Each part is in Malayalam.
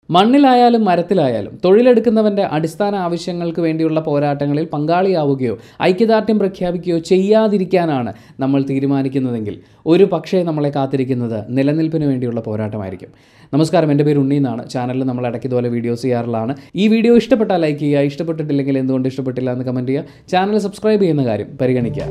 മണ്ണിലായാലും മരത്തിലായാലും തൊഴിലെടുക്കുന്നവൻ്റെ അടിസ്ഥാന ആവശ്യങ്ങൾക്ക് വേണ്ടിയുള്ള പോരാട്ടങ്ങളിൽ പങ്കാളിയാവുകയോ ഐക്യദാർഢ്യം പ്രഖ്യാപിക്കുകയോ ചെയ്യാതിരിക്കാനാണ് നമ്മൾ തീരുമാനിക്കുന്നതെങ്കിൽ ഒരു പക്ഷേ നമ്മളെ കാത്തിരിക്കുന്നത് നിലനിൽപ്പിന് വേണ്ടിയുള്ള പോരാട്ടമായിരിക്കും നമസ്കാരം എൻ്റെ പേര് ഉണ്ണി എന്നാണ് ചാനലിൽ നമ്മൾ ഇടയ്ക്ക് ഇതുപോലെ വീഡിയോസ് ചെയ്യാറുള്ളതാണ് ഈ വീഡിയോ ഇഷ്ടപ്പെട്ടാൽ ലൈക്ക് ചെയ്യുക ഇഷ്ടപ്പെട്ടിട്ടില്ലെങ്കിൽ എന്തുകൊണ്ട് ഇഷ്ടപ്പെട്ടില്ല എന്ന് കമൻറ്റ് ചെയ്യുക ചാനൽ സബ്സ്ക്രൈബ് ചെയ്യുന്ന കാര്യം പരിഗണിക്കുക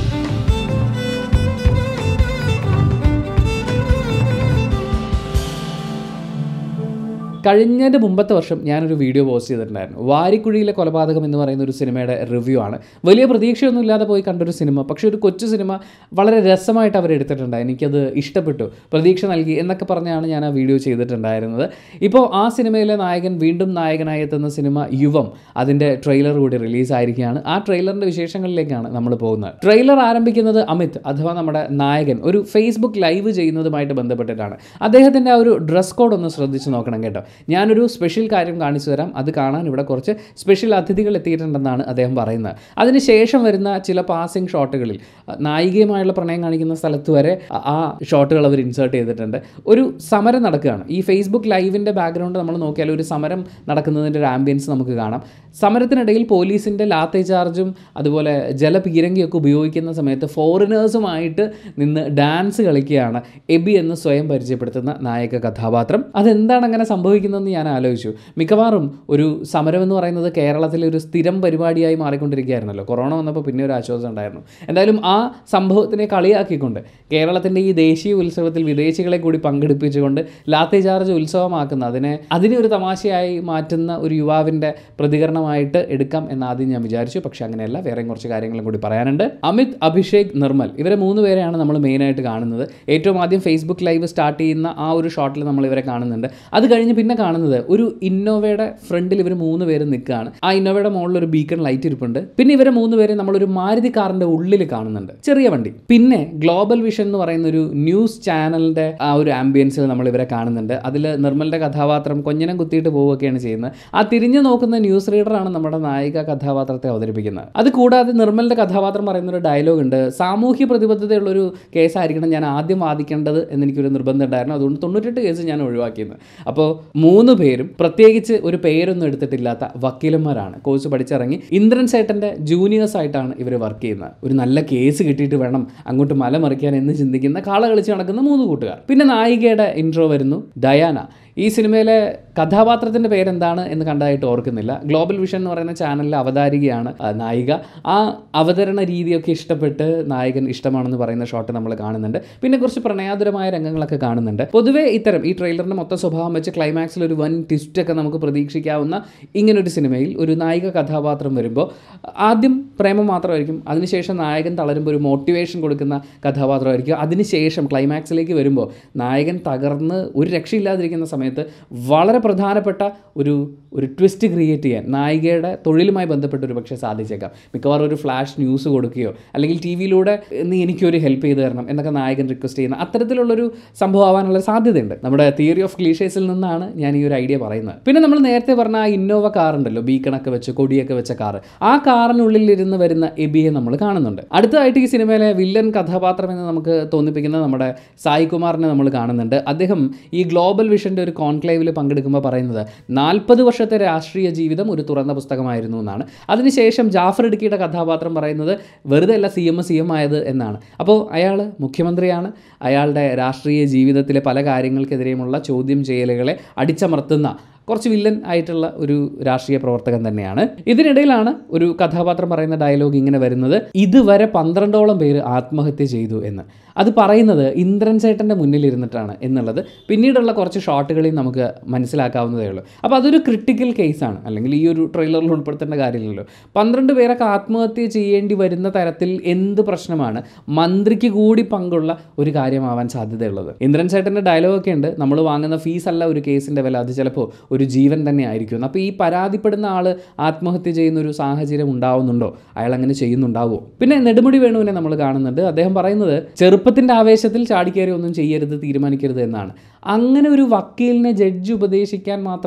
കഴിഞ്ഞതിൻ്റെ മുമ്പത്തെ വർഷം ഞാനൊരു വീഡിയോ പോസ്റ്റ് ചെയ്തിട്ടുണ്ടായിരുന്നു വാരിക്കുഴിയിലെ കൊലപാതകം എന്ന് പറയുന്ന ഒരു സിനിമയുടെ റിവ്യൂ ആണ് വലിയ പ്രതീക്ഷയൊന്നും ഇല്ലാതെ പോയി കണ്ടൊരു സിനിമ പക്ഷേ ഒരു കൊച്ചു സിനിമ വളരെ രസമായിട്ട് അവർ എടുത്തിട്ടുണ്ട് എനിക്കത് ഇഷ്ടപ്പെട്ടു പ്രതീക്ഷ നൽകി എന്നൊക്കെ പറഞ്ഞാണ് ഞാൻ ആ വീഡിയോ ചെയ്തിട്ടുണ്ടായിരുന്നത് ഇപ്പോൾ ആ സിനിമയിലെ നായകൻ വീണ്ടും നായകനായി എത്തുന്ന സിനിമ യുവം അതിൻ്റെ ട്രെയിലർ കൂടി റിലീസായിരിക്കുകയാണ് ആ ട്രെയിലറിൻ്റെ വിശേഷങ്ങളിലേക്കാണ് നമ്മൾ പോകുന്നത് ട്രെയിലർ ആരംഭിക്കുന്നത് അമിത് അഥവാ നമ്മുടെ നായകൻ ഒരു ഫേസ്ബുക്ക് ലൈവ് ചെയ്യുന്നതുമായിട്ട് ബന്ധപ്പെട്ടിട്ടാണ് അദ്ദേഹത്തിൻ്റെ ആ ഒരു ഡ്രസ് കോഡ് ഒന്ന് ശ്രദ്ധിച്ച് നോക്കണം കേട്ടോ ഞാനൊരു സ്പെഷ്യൽ കാര്യം കാണിച്ചു തരാം അത് കാണാൻ ഇവിടെ കുറച്ച് സ്പെഷ്യൽ അതിഥികൾ എത്തിയിട്ടുണ്ടെന്നാണ് അദ്ദേഹം പറയുന്നത് അതിനുശേഷം വരുന്ന ചില പാസിംഗ് ഷോട്ടുകളിൽ അഹ് നായികയുമായുള്ള പ്രണയം കാണിക്കുന്ന സ്ഥലത്ത് വരെ ആ- ആ ഷോട്ടുകൾ അവർ ഇൻസേർട്ട് ചെയ്തിട്ടുണ്ട് ഒരു സമരം നടക്കുകയാണ് ഈ ഫേസ്ബുക്ക് ലൈവിൻ്റെ ബാക്ക്ഗ്രൗണ്ട് നമ്മൾ നോക്കിയാൽ ഒരു സമരം നടക്കുന്നതിൻ്റെ ഒരു ആംബിയൻസ് നമുക്ക് കാണാം സമരത്തിനിടയിൽ പോലീസിൻ്റെ ലാത്തി ചാർജും അതുപോലെ ജലപീരങ്കിയൊക്കെ ഉപയോഗിക്കുന്ന സമയത്ത് ഫോറിനേഴ്സുമായിട്ട് നിന്ന് ഡാൻസ് കളിക്കുകയാണ് എബി എന്ന് സ്വയം പരിചയപ്പെടുത്തുന്ന നായക കഥാപാത്രം അതെന്താണ് അങ്ങനെ സംഭവിക്കുന്നതെന്ന് ഞാൻ ആലോചിച്ചു മിക്കവാറും ഒരു സമരം എന്ന് പറയുന്നത് കേരളത്തിലെ ഒരു സ്ഥിരം പരിപാടിയായി മാറിക്കൊണ്ടിരിക്കുകയായിരുന്നല്ലോ കൊറോണ വന്നപ്പോൾ പിന്നെ ഒരു ആശ്വാസം ഉണ്ടായിരുന്നു എന്തായാലും ആ സംഭവത്തിനെ കളിയാക്കിക്കൊണ്ട് കേരളത്തിൻ്റെ ഈ ദേശീയ ഉത്സവത്തിൽ വിദേശികളെ കൂടി പങ്കെടുപ്പിച്ചുകൊണ്ട് ലാത്തി ചാർജ് ഉത്സവമാക്കുന്ന അതിനെ അതിനെ ഒരു തമാശയായി മാറ്റുന്ന ഒരു യുവാവിൻ്റെ പ്രതികരണമായിട്ട് എടുക്കാം എന്ന് ആദ്യം ഞാൻ വിചാരിച്ചു പക്ഷേ അങ്ങനെയല്ല വേറെയും കുറച്ച് കാര്യങ്ങളും കൂടി പറയാനുണ്ട് അമിത് അഭിഷേക് നിർമ്മൽ ഇവരെ മൂന്ന് പേരെയാണ് നമ്മൾ മെയിനായിട്ട് കാണുന്നത് ഏറ്റവും ആദ്യം ഫേസ്ബുക്ക് ലൈവ് സ്റ്റാർട്ട് ചെയ്യുന്ന ആ ഒരു ഷോട്ടിൽ നമ്മൾ ഇവരെ കാണുന്നുണ്ട് അത് കഴിഞ്ഞ് പിന്നെ കാണുന്നത് ഒരു ഇന്നോവയുടെ ഫ്രണ്ടിൽ ഇവർ മൂന്ന് പേര് നിൽക്കുകയാണ് ആ ഇന്നോവയുടെ മുകളിൽ ഒരു ബീക്കൺ ലൈറ്റ് ഇരിപ്പുണ്ട് പിന്നെ ഇവരെ മൂന്ന് പേരെ നമ്മളൊരു മാരുതി കാറിന്റെ ഉള്ളിൽ കാണുന്നുണ്ട് ചെറിയ വണ്ടി പിന്നെ ഗ്ലോബൽ വിഷൻ എന്ന് പറയുന്ന ഒരു ന്യൂസ് ചാനലിന്റെ ആ ഒരു ആംബിയൻസിൽ നമ്മൾ ഇവരെ കാണുന്നുണ്ട് അതിൽ നിർമ്മലിന്റെ കഥാപാത്രം കൊഞ്ഞനം കുത്തിയിട്ട് പോവുകയൊക്കെയാണ് ചെയ്യുന്നത് ആ തിരിഞ്ഞു നോക്കുന്ന ന്യൂസ് റീഡറാണ് നമ്മുടെ നായിക കഥാപാത്രത്തെ അവതരിപ്പിക്കുന്നത് അത് കൂടാതെ നിർമ്മലിന്റെ കഥാപാത്രം പറയുന്ന ഒരു ഡയലോഗ് ഉണ്ട് സാമൂഹ്യ പ്രതിബദ്ധതയുള്ളൊരു കേസായിരിക്കണം ഞാൻ ആദ്യം വാദിക്കേണ്ടത് എന്ന് എനിക്കൊരു നിർബന്ധം ഉണ്ടായിരുന്നു അതുകൊണ്ട് തൊണ്ണൂറ്റെട്ട് കേസ് ഞാൻ ഒഴിവാക്കിയത് അപ്പോൾ മൂന്ന് പേരും പ്രത്യേകിച്ച് ഒരു പേരൊന്നും എടുത്തിട്ടില്ലാത്ത വക്കീലന്മാരാണ് കോഴ്സ് പഠിച്ചിറങ്ങി ഇന്ദ്രൻ സേട്ടൻ്റെ ജൂനിയേഴ്സ് ആയിട്ടാണ് ഇവർ വർക്ക് ചെയ്യുന്നത് ഒരു നല്ല കേസ് കിട്ടിയിട്ട് വേണം അങ്ങോട്ട് മല മറിക്കാൻ എന്ന് ചിന്തിക്കുന്ന കാള കളിച്ച് നടക്കുന്ന മൂന്ന് കൂട്ടുകാർ പിന്നെ നായികയുടെ ഇൻട്രോ വരുന്നു ഡയാന ഈ സിനിമയിലെ കഥാപാത്രത്തിൻ്റെ പേരെന്താണ് എന്ന് കണ്ടതായിട്ട് ഓർക്കുന്നില്ല ഗ്ലോബൽ വിഷൻ എന്ന് പറയുന്ന ചാനലിലെ അവതാരികയാണ് ആ, നായിക ആ അവതരണ രീതിയൊക്കെ ഇഷ്ടപ്പെട്ട് നായകൻ ഇഷ്ടമാണെന്ന് പറയുന്ന ഷോട്ട് നമ്മൾ കാണുന്നുണ്ട് പിന്നെ കുറച്ച് പ്രണയാതുരമായ രംഗങ്ങളൊക്കെ കാണുന്നുണ്ട് പൊതുവേ ഇത്തരം ഈ ട്രെയിലറിൻ്റെ മൊത്തം സ്വഭാവം വെച്ച് ക്ലൈമാക്സിൽ ഒരു വൻ ട്വിസ്റ്റൊക്കെ നമുക്ക് പ്രതീക്ഷിക്കാവുന്ന ഇങ്ങനൊരു സിനിമയിൽ ഒരു നായിക കഥാപാത്രം വരുമ്പോൾ ആദ്യം പ്രേമം മാത്രമായിരിക്കും അതിനുശേഷം നായകൻ തളരുമ്പോൾ ഒരു മോട്ടിവേഷൻ കൊടുക്കുന്ന കഥാപാത്രമായിരിക്കും അതിനുശേഷം ക്ലൈമാക്സിലേക്ക് വരുമ്പോൾ നായകൻ തകർന്ന് ഒരു രക്ഷയില്ലാതിരിക്കുന്ന സമയത്ത് വളരെ പ്രധാനപ്പെട്ട ഒരു ഒരു ട്വിസ്റ്റ് ക്രിയേറ്റ് ചെയ്യാൻ നായികയുടെ തൊഴിലുമായി ബന്ധപ്പെട്ട് ഒരു പക്ഷേ സാധിച്ചേക്കാം മിക്കവാറും ഒരു ഫ്ലാഷ് ന്യൂസ് കൊടുക്കുകയോ അല്ലെങ്കിൽ ടി വിയിലൂടെ നീ എനിക്കൊരു ഹെൽപ്പ് ചെയ്ത് തരണം എന്നൊക്കെ നായകൻ റിക്വസ്റ്റ് ചെയ്യുന്ന അത്തരത്തിലുള്ളൊരു സംഭവം ആവാനുള്ള സാധ്യതയുണ്ട് നമ്മുടെ തിയറി ഓഫ് ക്ലീഷേസിൽ നിന്നാണ് ഞാൻ ഈ ഒരു ഐഡിയ പറയുന്നത് പിന്നെ നമ്മൾ നേരത്തെ പറഞ്ഞ ആ ഇന്നോവ കാർ ഉണ്ടല്ലോ ബീക്കണൊക്കെ വെച്ച് കൊടിയൊക്കെ വെച്ച കാർ ആ കാറിനുള്ളിൽ ഇരുന്ന് വരുന്ന എബിയെ നമ്മൾ കാണുന്നുണ്ട് അടുത്തതായിട്ട് ഈ സിനിമയിലെ വില്ലൻ കഥാപാത്രം എന്ന് നമുക്ക് തോന്നിപ്പിക്കുന്ന നമ്മുടെ സായി കുമാറിനെ നമ്മൾ കാണുന്നുണ്ട് അദ്ദേഹം ഈ ഗ്ലോബൽ വിഷൻ്റെ ഒരു കോൺക്ലേവിൽ പങ്കെടുക്കുമ്പോൾ പറയുന്നത് നാൽപ്പത് വർഷത്തെ രാഷ്ട്രീയ ജീവിതം ഒരു തുറന്ന പുസ്തകമായിരുന്നു എന്നാണ് അതിനുശേഷം ജാഫർ ഇടുക്കിയുടെ കഥാപാത്രം പറയുന്നത് വെറുതെ അല്ല സി എം സി എം ആയത് എന്നാണ് അപ്പോൾ അയാൾ മുഖ്യമന്ത്രിയാണ് അയാളുടെ രാഷ്ട്രീയ ജീവിതത്തിലെ പല കാര്യങ്ങൾക്കെതിരെയുമുള്ള ചോദ്യം ചെയ്യലുകളെ അടിച്ചമർത്തുന്ന കുറച്ച് വില്ലൻ ആയിട്ടുള്ള ഒരു രാഷ്ട്രീയ പ്രവർത്തകൻ തന്നെയാണ് ഇതിനിടയിലാണ് ഒരു കഥാപാത്രം പറയുന്ന ഡയലോഗ് ഇങ്ങനെ വരുന്നത് ഇതുവരെ പന്ത്രണ്ടോളം പേര് ആത്മഹത്യ ചെയ്തു എന്ന് അത് പറയുന്നത് ഇന്ദ്രൻ ചേട്ടൻ്റെ മുന്നിൽ ഇരുന്നിട്ടാണ് എന്നുള്ളത് പിന്നീടുള്ള കുറച്ച് ഷോട്ടുകളിൽ നമുക്ക് മനസ്സിലാക്കാവുന്നതേ ഉള്ളൂ അപ്പോൾ അതൊരു ക്രിട്ടിക്കൽ കേസാണ് അല്ലെങ്കിൽ ഈ ഒരു ട്രെയിലറിൽ ഉൾപ്പെടുത്തേണ്ട കാര്യമില്ലല്ലോ പന്ത്രണ്ട് പേരൊക്കെ ആത്മഹത്യ ചെയ്യേണ്ടി വരുന്ന തരത്തിൽ എന്ത് പ്രശ്നമാണ് മന്ത്രിക്ക് കൂടി പങ്കുള്ള ഒരു കാര്യമാവാൻ സാധ്യതയുള്ളത് ഇന്ദ്രൻ ചേട്ടൻ്റെ ഡയലോഗൊക്കെ ഉണ്ട് നമ്മൾ വാങ്ങുന്ന ഫീസ് അല്ല ഒരു കേസിൻ്റെ വില അത് ചിലപ്പോൾ ഒരു ജീവൻ തന്നെ ആയിരിക്കും അപ്പോൾ ഈ പരാതിപ്പെടുന്ന ആൾ ആത്മഹത്യ ചെയ്യുന്ന ഒരു സാഹചര്യം ഉണ്ടാവുന്നുണ്ടോ അയാൾ അങ്ങനെ ചെയ്യുന്നുണ്ടാവുമോ പിന്നെ നെടുമുടി വേണുവിനെ നമ്മൾ കാണുന്നുണ്ട് അദ്ദേഹം പറയുന്നത് ചെറുപ്പത്തിൻ്റെ ആവേശത്തിൽ ചാടിക്കയറി ഒന്നും ചെയ്യരുത് തീരുമാനിക്കരുത് എന്നാണ് അങ്ങനെ ഒരു വക്കീലിനെ ജഡ്ജ് ഉപദേശിക്കാൻ മാത്രം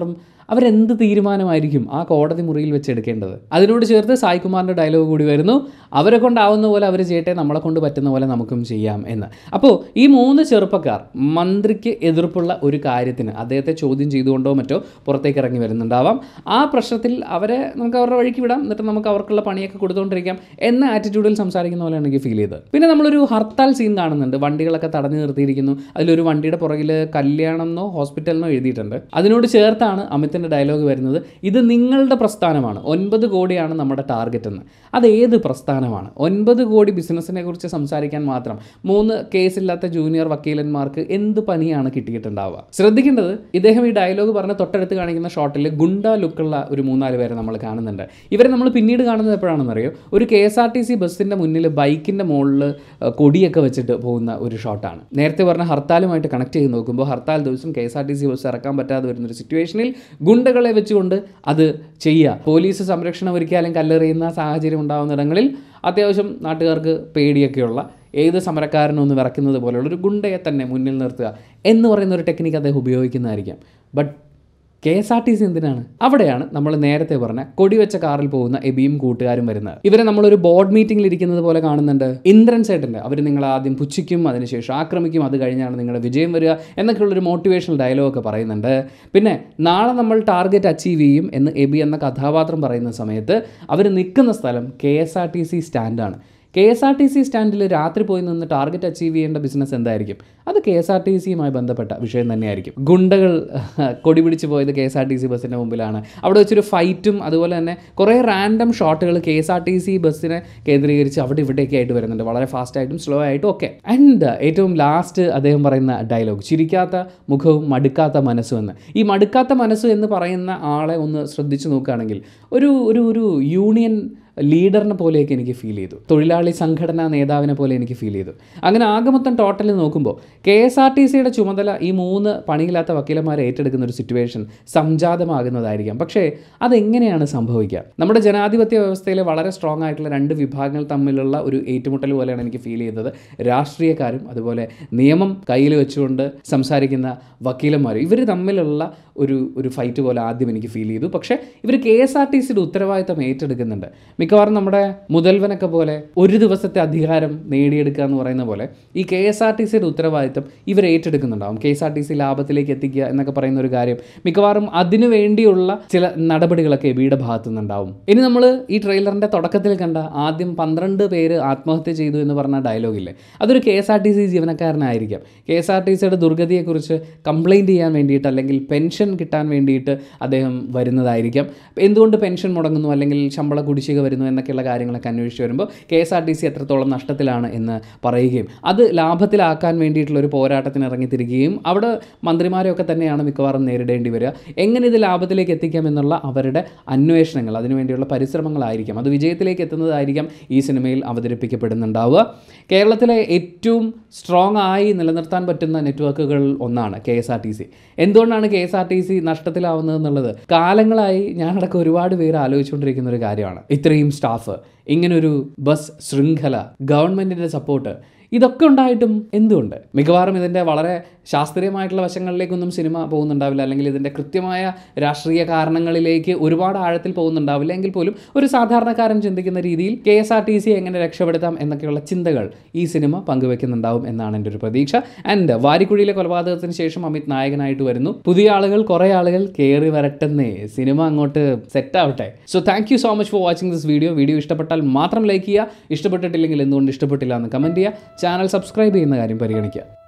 അവരെന്ത് തീരുമാനമായിരിക്കും ആ കോടതി മുറിയിൽ വെച്ച് എടുക്കേണ്ടത് അതിനോട് ചേർത്ത് സായികുമാറിൻ്റെ ഡയലോഗ് കൂടി വരുന്നു അവരെ കൊണ്ടാവുന്ന പോലെ അവർ ചെയ്യട്ടെ നമ്മളെ കൊണ്ട് പറ്റുന്ന പോലെ നമുക്കും ചെയ്യാം എന്ന് അപ്പോൾ ഈ മൂന്ന് ചെറുപ്പക്കാർ മന്ത്രിക്ക് എതിർപ്പുള്ള ഒരു കാര്യത്തിന് അദ്ദേഹത്തെ ചോദ്യം ചെയ്തുകൊണ്ടോ മറ്റോ പുറത്തേക്ക് ഇറങ്ങി വരുന്നുണ്ടാവാം ആ പ്രശ്നത്തിൽ അവരെ നമുക്ക് അവരുടെ വഴിക്ക് വിടാം എന്നിട്ട് നമുക്ക് അവർക്കുള്ള പണിയൊക്കെ കൊടുത്തുകൊണ്ടിരിക്കാം എന്ന ആറ്റിറ്റ്യൂഡിൽ സംസാരിക്കുന്ന പോലെയാണ് എനിക്ക് ഫീൽ ചെയ്തത് പിന്നെ നമ്മളൊരു ഹർത്താൽ സീൻ കാണുന്നുണ്ട് വണ്ടികളൊക്കെ തടഞ്ഞു നിർത്തിയിരിക്കുന്നു അതിലൊരു വണ്ടിയുടെ പുറകിൽ കല്യാണം എന്നോ ഹോസ്പിറ്റൽ എന്നോ എഴുതിയിട്ടുണ്ട് അതിനോട് ചേർത്താണ് അമിത്തിൻ്റെ ഡയലോഗ് വരുന്നത് ഇത് നിങ്ങളുടെ പ്രസ്ഥാനമാണ് ഒൻപത് കോടിയാണ് നമ്മുടെ ടാർഗറ്റ് എന്ന് അത് ഏത് പ്രസ്ഥാനമാണ് ഒൻപത് കോടി ബിസിനസ്സിനെ കുറിച്ച് സംസാരിക്കാൻ മാത്രം മൂന്ന് കേസില്ലാത്ത ജൂനിയർ വക്കീലന്മാർക്ക് എന്ത് പണിയാണ് കിട്ടിയിട്ടുണ്ടാവുക ശ്രദ്ധിക്കേണ്ടത് ഇദ്ദേഹം ഈ ഡയലോഗ് പറഞ്ഞ തൊട്ടടുത്ത് കാണിക്കുന്ന ഷോട്ടിൽ ഗുണ്ട ലുക്കുള്ള ഒരു മൂന്നാല് പേരെ നമ്മൾ കാണുന്നുണ്ട് ഇവരെ നമ്മൾ പിന്നീട് കാണുന്നത് എപ്പോഴാണെന്ന് അറിയോ ഒരു K S R T C ബസ്സിൻ്റെ മുന്നിൽ ബൈക്കിൻ്റെ മുകളിൽ കൊടിയൊക്കെ വെച്ചിട്ട് പോകുന്ന ഒരു ഷോട്ടാണ് നേരത്തെ പറഞ്ഞ ഹർത്താലുമായിട്ട് കണക്ട് ചെയ്ത് നോക്കുമ്പോൾ ഹർത്താൽ ദിവസം K S R T C bus ഇറക്കാൻ പറ്റാതെ വരുന്ന ഒരു സിറ്റുവേഷനിൽ ഗുണ്ടകളെ വെച്ചുകൊണ്ട് അത് ചെയ്യുക പോലീസ് സംരക്ഷണം ഒരുക്കിയാലും കല്ലെറിയുന്ന സാഹചര്യം ഉണ്ടാകുന്നിടങ്ങളിൽ അത്യാവശ്യം നാട്ടുകാർക്ക് പേടിയൊക്കെയുള്ള ഏത് സമരക്കാരനും ഒന്ന് വിറയ്ക്കുന്നത് പോലെയുള്ള ഒരു ഗുണ്ടയെ തന്നെ മുന്നിൽ നിർത്തുക എന്ന് പറയുന്ന ഒരു ടെക്നിക്ക് അദ്ദേഹം ഉപയോഗിക്കുന്നതായിരിക്കാം but K S R T C എന്തിനാണ് അവിടെയാണ് നമ്മൾ നേരത്തെ പറഞ്ഞ കൊടിവെച്ച കാറിൽ പോകുന്ന എബിയും കൂട്ടുകാരും വരുന്നത് ഇവരെ നമ്മളൊരു ബോർഡ് മീറ്റിംഗിൽ ഇരിക്കുന്നത് പോലെ കാണുന്നുണ്ട് ഇന്ദ്രൻ സേട്ടൻ്റെ അവർ നിങ്ങളെ ആദ്യം പുച്ഛിക്കും അതിനുശേഷം ആക്രമിക്കും അത് കഴിഞ്ഞാണ് നിങ്ങളുടെ വിജയം വരിക എന്നൊക്കെയുള്ളൊരു മോട്ടിവേഷണൽ ഡയലോഗ് ഒക്കെ പറയുന്നുണ്ട് പിന്നെ നാളെ നമ്മൾ ടാർഗറ്റ് അച്ചീവ് ചെയ്യും എന്ന് എബി എന്ന കഥാപാത്രം പറയുന്ന സമയത്ത് അവർ നിൽക്കുന്ന സ്ഥലം K S R T C സ്റ്റാൻഡാണ് K S R T C സ്റ്റാൻഡിൽ രാത്രി പോയി നിന്ന് ടാർഗറ്റ് അച്ചീവ് ചെയ്യേണ്ട ബിസിനസ് എന്തായിരിക്കും അത് കെ എസ് ആർ ടി സിയുമായി ബന്ധപ്പെട്ട വിഷയം തന്നെയായിരിക്കും ഗുണ്ടകൾ കൊടി പിടിച്ച് പോയത് K S R T C ബസ്സിൻ്റെ മുമ്പിലാണ് അവിടെ വെച്ചൊരു ഫൈറ്റും അതുപോലെ തന്നെ കുറേ റാൻഡം ഷോട്ടുകൾ K S R T C ബസ്സിനെ കേന്ദ്രീകരിച്ച് അവിടെ ഇവിടെയൊക്കെ ആയിട്ട് വരുന്നുണ്ട് വളരെ ഫാസ്റ്റ് ആയിട്ടും സ്ലോ ആയിട്ടും ഒക്കെ ആൻഡ് ഏറ്റവും ലാസ്റ്റ് അദ്ദേഹം പറയുന്ന ഡയലോഗ് ചിരിക്കാത്ത മുഖവും മടുക്കാത്ത മനസ്സും എന്ന് ഈ മടുക്കാത്ത മനസ്സ് എന്ന് പറയുന്ന ആളെ ഒന്ന് ശ്രദ്ധിച്ചു നോക്കുകയാണെങ്കിൽ ഒരു ഒരു ഒരു യൂണിയൻ ലീഡറിനെ പോലെയൊക്കെ എനിക്ക് ഫീൽ ചെയ്തു തൊഴിലാളി സംഘടനാ നേതാവിനെ പോലെ എനിക്ക് ഫീൽ ചെയ്തു അങ്ങനെ ആകെ മൊത്തം ടോട്ടൽ നോക്കുമ്പോൾ കെ എസ് ആർ ടി സിയുടെ ചുമതല ഈ മൂന്ന് പണിയില്ലാത്ത വക്കീലന്മാരെ ഏറ്റെടുക്കുന്ന ഒരു സിറ്റുവേഷൻ സംജാതമാകുന്നതായിരിക്കാം പക്ഷേ അതെങ്ങനെയാണ് സംഭവിക്കുക നമ്മുടെ ജനാധിപത്യ വ്യവസ്ഥയിൽ വളരെ സ്ട്രോങ് ആയിട്ടുള്ള രണ്ട് വിഭാഗങ്ങൾ തമ്മിലുള്ള ഒരു ഏറ്റുമുട്ടൽ പോലെയാണ് എനിക്ക് ഫീൽ ചെയ്തത് രാഷ്ട്രീയക്കാരും അതുപോലെ നിയമം കയ്യിൽ വെച്ചുകൊണ്ട് സംസാരിക്കുന്ന വക്കീലന്മാരും ഇവർ തമ്മിലുള്ള ഒരു ഒരു ഫൈറ്റ് പോലെ ആദ്യം എനിക്ക് ഫീൽ ചെയ്തു പക്ഷേ ഇവർ കെ എസ് ആർ ടി സിയുടെ ഉത്തരവാദിത്തം ഏറ്റെടുക്കുന്നുണ്ട് മിക്കവാറും നമ്മുടെ മുതൽവനൊക്കെ പോലെ ഒരു ദിവസത്തെ അധികാരം നേടിയെടുക്കുക എന്ന് പറയുന്ന പോലെ ഈ കെ എസ് ആർ ടി സിയുടെ ഉത്തരവാദിത്തം ഇവർ ഏറ്റെടുക്കുന്നുണ്ടാവും K S R T C ലാഭത്തിലേക്ക് എത്തിക്കുക എന്നൊക്കെ പറയുന്ന ഒരു കാര്യം മിക്കവാറും അതിനു വേണ്ടിയുള്ള ചില നടപടികളൊക്കെ എബിയുടെ ഭാഗത്തു നിന്നുണ്ടാവും ഇനി നമ്മൾ ഈ ട്രെയിലറിൻ്റെ തുടക്കത്തിൽ കണ്ട ആദ്യം പന്ത്രണ്ട് പേര് ആത്മഹത്യ ചെയ്തു എന്ന് പറഞ്ഞ ഡയലോഗില്ലേ അതൊരു K S R T C ജീവനക്കാരനായിരിക്കാം കെ എസ് ആർ ടി സിയുടെ ദുർഗതിയെക്കുറിച്ച് കംപ്ലയിൻറ്റ് ചെയ്യാൻ വേണ്ടിയിട്ട് അല്ലെങ്കിൽ പെൻഷൻ കിട്ടാൻ വേണ്ടിയിട്ട് അദ്ദേഹം വരുന്നതായിരിക്കാം എന്തുകൊണ്ട് പെൻഷൻ മുടങ്ങുന്നു അല്ലെങ്കിൽ ശമ്പള കുടിശ്ശിക വരുന്നു എന്നൊക്കെയുള്ള കാര്യങ്ങളൊക്കെ അന്വേഷിച്ച് വരുമ്പോൾ K S R T C എത്രത്തോളം നഷ്ടത്തിലാണ് എന്ന് പറയുകയും അത് ലാഭത്തിലാക്കാൻ വേണ്ടിയിട്ടുള്ള ഒരു പോരാട്ടത്തിന് ഇറങ്ങിത്തിരിക്കുകയും അവിടെ മന്ത്രിമാരെയൊക്കെ തന്നെയാണ് മിക്കവാറും നേരിടേണ്ടി വരിക എങ്ങനെ ഇത് ലാഭത്തിലേക്ക് എത്തിക്കാം എന്നുള്ള അവരുടെ അന്വേഷണങ്ങൾ അതിനുവേണ്ടിയുള്ള പരിശ്രമങ്ങളായിരിക്കാം അത് വിജയത്തിലേക്ക് എത്തുന്നതായിരിക്കാം ഈ സിനിമയിൽ അവതരിപ്പിക്കപ്പെടുന്നുണ്ടാവുക കേരളത്തിലെ ഏറ്റവും സ്ട്രോങ് ആയി നിലനിർത്താൻ പറ്റുന്ന നെറ്റ്വർക്കുകൾ ഒന്നാണ് K S R T C എന്തുകൊണ്ടാണ് K S R T C നഷ്ടത്തിലാവുന്നത് എന്നുള്ളത് കാലങ്ങളായി ഞാനടക്കം ഒരുപാട് പേര് ആലോചിച്ചുകൊണ്ടിരിക്കുന്ന ഒരു കാര്യമാണ് ഇത്രയും സ്റ്റാഫ് ഇങ്ങനൊരു ബസ് ശൃംഖല ഗവൺമെൻറ്റിൻ്റെ സപ്പോർട്ട് ഇതൊക്കെ ഉണ്ടായിട്ടും എന്തുകൊണ്ട് മിക്കവാറും ഇതിൻ്റെ വളരെ ശാസ്ത്രീയമായിട്ടുള്ള വശങ്ങളിലേക്കൊന്നും സിനിമ പോകുന്നുണ്ടാവില്ല അല്ലെങ്കിൽ ഇതിൻ്റെ കൃത്യമായ രാഷ്ട്രീയ കാരണങ്ങളിലേക്ക് ഒരുപാട് ആഴത്തിൽ പോകുന്നുണ്ടാവില്ല എങ്കിൽ പോലും ഒരു സാധാരണക്കാരൻ ചിന്തിക്കുന്ന രീതിയിൽ K S R T C എങ്ങനെ രക്ഷപ്പെടുത്താം എന്നൊക്കെയുള്ള ചിന്തകൾ ഈ സിനിമ പങ്കുവെക്കുന്നുണ്ടാവും എന്നാണ് എൻ്റെ ഒരു പ്രതീക്ഷ ആൻഡ് വാരിക്കുഴിയിലെ കൊലപാതകത്തിന് ശേഷം അമിത് നായകനായിട്ട് വരുന്നു പുതിയ ആളുകൾ കുറേ ആളുകൾ കയറി വരട്ടെന്നേ സിനിമ അങ്ങോട്ട് സെറ്റ് ആവട്ടെ so thank you so much for watching this video video ഇഷ്ടപ്പെട്ടാൽ മാത്രം ലൈക്ക് ചെയ്യുക ഇഷ്ടപ്പെട്ടിട്ടില്ലെങ്കിൽ എന്തുകൊണ്ട് ഇഷ്ടപ്പെട്ടില്ല എന്ന് കമൻറ്റ് ചെയ്യുക ചാനൽ സബ്സ്ക്രൈബ് ചെയ്യുന്ന കാര്യം പരിഗണിക്കുക